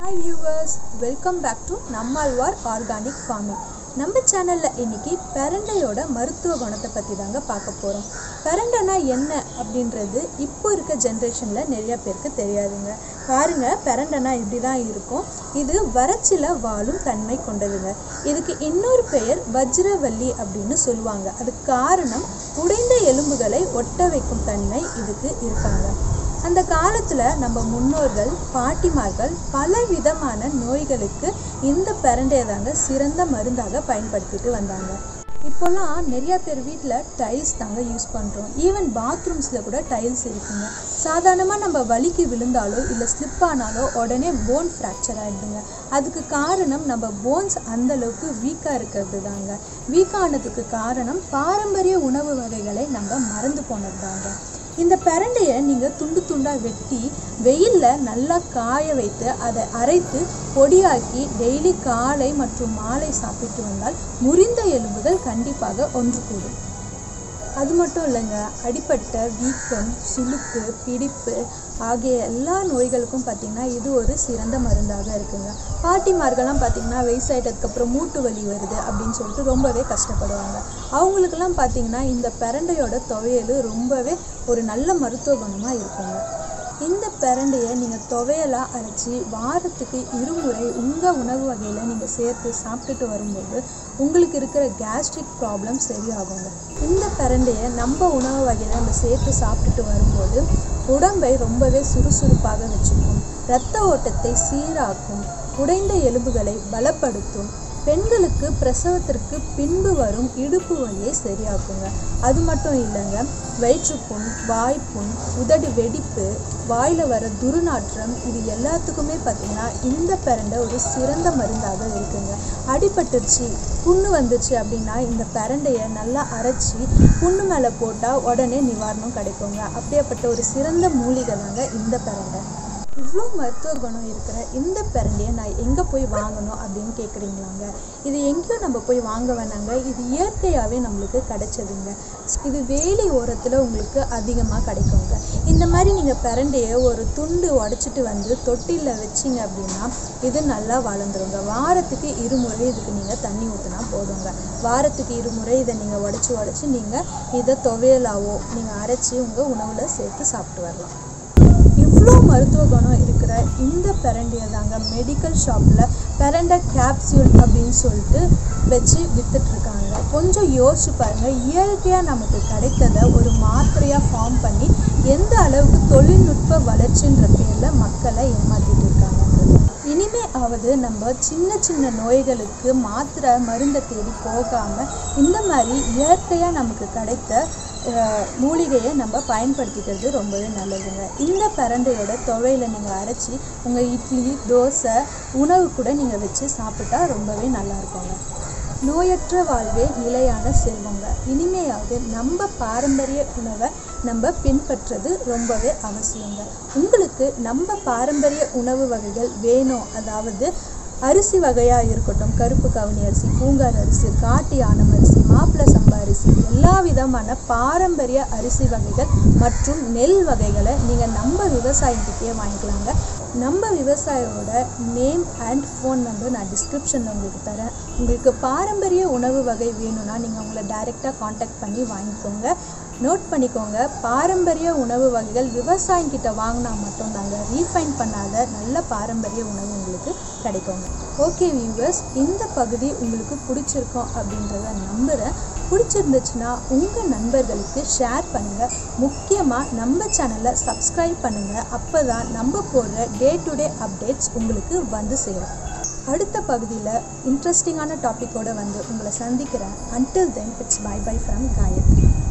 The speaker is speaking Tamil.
hi viewers welcome back to Nammalvar organic farming நம்ம சேனலில் இன்னைக்கு பெரண்டையோட மருத்துவ குணத்தை பற்றி தாங்க பார்க்க போகிறோம் பெரண்டைனா என்ன அப்படின்றது இப்போ இருக்க ஜென்ரேஷனில் நிறைய பேருக்கு தெரியாதுங்க பாருங்க பெரண்டைனா இப்படி தான் இருக்கும் இது வறட்சியில் வாழும் தன்மை கொண்டதுங்க இதுக்கு இன்னொரு பெயர் வஜ்ரவல்லி அப்படின்னு சொல்லுவாங்க அதுக்கு காரணம் உடைந்த எலும்புகளை ஒட்ட வைக்கும் தன்மை இதுக்கு இருக்காங்க அந்த காலத்தில் நம்ம முன்னோர்கள் பாட்டிமார்கள் பல விதமான நோய்களுக்கு இந்த பிரண்டையை தாங்க சிறந்த மருந்தாக பயன்படுத்திட்டு வந்தாங்க இப்போல்லாம் நிறைய பேர் வீட்டில் டைல்ஸ் தாங்க யூஸ் பண்ணுறோம் ஈவன் பாத்ரூம்ஸில் கூட டைல்ஸ் இருக்குங்க சாதாரணமாக நம்ம வலிக்கு விழுந்தாலோ இல்லை ஸ்லிப் ஆனாலோ உடனே போன் ஃப்ராக்சர் ஆகிடுதுங்க அதுக்கு காரணம் நம்ம போன்ஸ் அந்தளவுக்கு வீக்காக இருக்கிறது தாங்க வீக் ஆனதுக்கு காரணம் பாரம்பரிய உணவு வகைகளை நம்ம மறந்து போனது தாங்க இந்த பிரண்டையை நீங்கள் துண்டு துண்டாக வெட்டி வெயிலில் நல்லா காய வைத்து அதை அரைத்து பொடியாக்கி டெய்லி காலை மற்றும் மாலை சாப்பிட்டு வந்தால் முறிந்த எலும்புகள் கண்டிப்பாக ஒன்று கூடும் அது மட்டும் இல்லைங்க அடிப்பட்ட வீக்கம் சுளுக்கு பிடிப்பு ஆகிய எல்லா நோய்களுக்கும் பார்த்திங்கன்னா இது ஒரு சிறந்த மருந்தாக இருக்குங்க பாட்டிமார்கள்லாம் பார்த்திங்கன்னா வயசாயிட்டதுக்கப்புறம் மூட்டு வலி வருது அப்படின்னு சொல்லிட்டு ரொம்பவே கஷ்டப்படுவாங்க அவங்களுக்கெல்லாம் பார்த்திங்கன்னா இந்த பிரண்டையோட துவையல் ரொம்பவே ஒரு நல்ல மருத்துவ குணமாக இருக்குங்க இந்த பிரண்டையை நீங்கள் துவையலாக அரைச்சி வாரத்துக்கு இருமுறை உங்கள் உணவு வகையில் நீங்கள் சேர்த்து சாப்பிட்டுட்டு வரும்போது உங்களுக்கு இருக்கிற கேஸ்ட்ரிக் ப்ராப்ளம் சரியாகுங்க இந்த பிரண்டையை நம்ம உணவு வகையில் நம்ம சேர்த்து சாப்பிட்டுட்டு வரும்போது உடம்பை ரொம்பவே சுறுசுறுப்பாக வச்சுக்கும் இரத்த ஓட்டத்தை சீராக்கும் உடைந்த எலும்புகளை பலப்படுத்தும் பெண்களுக்கு பிரசவத்திற்கு பின்பு வரும் இடுப்பு வலியை சரியாக்குங்க அது மட்டும் இல்லைங்க வயிற்றுப்புண் வாய்ப்புண் உதடு வெடிப்பு வாயில் வர துர்நாற்றம் இது எல்லாத்துக்குமே பார்த்திங்கன்னா இந்த பிரண்டை ஒரு சிறந்த மருந்தாக இருக்குங்க அடிபட்டுருச்சு புண்ணு வந்துச்சு அப்படின்னா இந்த பிரண்டையை நல்லா அரைச்சி புண்ணு மேலே போட்டால் உடனே நிவாரணம் கிடைக்குங்க அப்படியேப்பட்ட ஒரு சிறந்த மூலிகை தாங்க இந்த பிரண்டை இவ்வளோ மருத்துவ குணம் இருக்கிற இந்த பிரண்டையை நான் எங்கே போய் வாங்கணும் அப்படின்னு கேட்குறீங்களாங்க இது எங்கேயும் நம்ம போய் வாங்க வேணாங்க இது இயற்கையாகவே நம்மளுக்கு கிடைச்சதுங்க இது வேலி ஓரத்தில் உங்களுக்கு அதிகமாக கிடைக்குங்க இந்த மாதிரி நீங்கள் பிரண்டையை ஒரு துண்டு உடச்சிட்டு வந்து தொட்டிலில் வச்சிங்க அப்படின்னா இது நல்லா வளர்ந்துருங்க வாரத்துக்கு இருமுறை இதுக்கு நீங்கள் தண்ணி ஊற்றினா போதுங்க வாரத்துக்கு இருமுறை இதை நீங்கள் உடச்சி உடச்சி நீங்கள் இதை துவையலாவோ நீங்கள் அரைச்சி உங்கள் உணவில் சேர்த்து சாப்பிட்டு வரலாம் இவ்வளோ மருத்துவ குணம் இருக்கிற இந்த பிரண்டையை தாங்க மெடிக்கல் ஷாப்பில் பிரண்டை கேப்சியூல் அப்படின்னு சொல்லிட்டு வச்சு விற்றுட்ருக்காங்க கொஞ்சம் யோசிச்சு பாருங்கள் இயற்கையாக நமக்கு கிடைத்ததை ஒரு மாத்திரையாக ஃபார்ம் பண்ணி எந்த அளவுக்கு தொழில்நுட்ப வளர்ச்சின்ற பேரில் மக்களை ஏமாற்றிட்டு இருக்காங்கன்றது இனிமே ஆவது நம்ம சின்ன சின்ன நோய்களுக்கு மாத்திரை மருந்தை தேடி போகாமல் இந்த மாதிரி இயற்கையாக நமக்கு கிடைத்த மூலிகையை நம்ம பயன்படுத்திக்கிறது ரொம்பவே நல்லதுங்க இந்த பிரண்டையோட துவையில் நீங்கள் அரைச்சி உங்கள் இட்லி தோசை உணவு கூட நீங்கள் வச்சு சாப்பிட்டா ரொம்பவே நல்லா இருக்குங்க நோயற்ற வாழ்வே நிலையான செல்வங்க இனிமையாவது நம்ம பாரம்பரிய உணவை நம்ம பின்பற்றுறது ரொம்பவே அவசியங்க உங்களுக்கு நம்ம பாரம்பரிய உணவு வகைகள் வேணும் அதாவது அரிசி வகையாக இருக்கட்டும் கருப்பு கவுனி அரிசி பூங்கார் அரிசி காட்டு யானம் அரிசி மாப்பிள்ளை சம்பா அரிசி எல்லா விதமான பாரம்பரிய அரிசி வகைகள் மற்றும் நெல் வகைகளை நீங்கள் நம்ம விவசாயிகிட்டே வாங்கிக்கலாங்க நம்ம விவசாயியோட நேம் அண்ட் ஃபோன் நம்பர் நான் டிஸ்கிரிப்ஷனில் உங்களுக்கு தரேன் உங்களுக்கு பாரம்பரிய உணவு வகை வேணும்னா நீங்கள் அவங்கள டைரெக்டாக காண்டாக்ட் பண்ணி வாங்கிக்கோங்க நோட் பண்ணிக்கோங்க பாரம்பரிய உணவு வகைகள் விவசாயிகிட்ட வாங்கினா மட்டும்தாங்க ரீஃபைன் பண்ணாத நல்ல பாரம்பரிய உணவு உங்களுக்கு கிடைக்குங்க ஓகே வியூவர்ஸ் இந்த பகுதி உங்களுக்கு பிடிச்சிருக்கோம் அப்படின்றத நம்புகிறேன் பிடிச்சிருந்துச்சுன்னா உங்கள் நண்பர்களுக்கு ஷேர் பண்ணுங்கள் முக்கியமாக நம்ம சேனலை சப்ஸ்கிரைப் பண்ணுங்கள் அப்போ தான் நம்ம போடுற டே டு டே அப்டேட்ஸ் உங்களுக்கு வந்து சேரும் அடுத்த பகுதியில் இன்ட்ரெஸ்டிங்கான டாப்பிக்கோடு வந்து உங்களை சந்திக்கிறேன் until then it's bye bye from Gayatri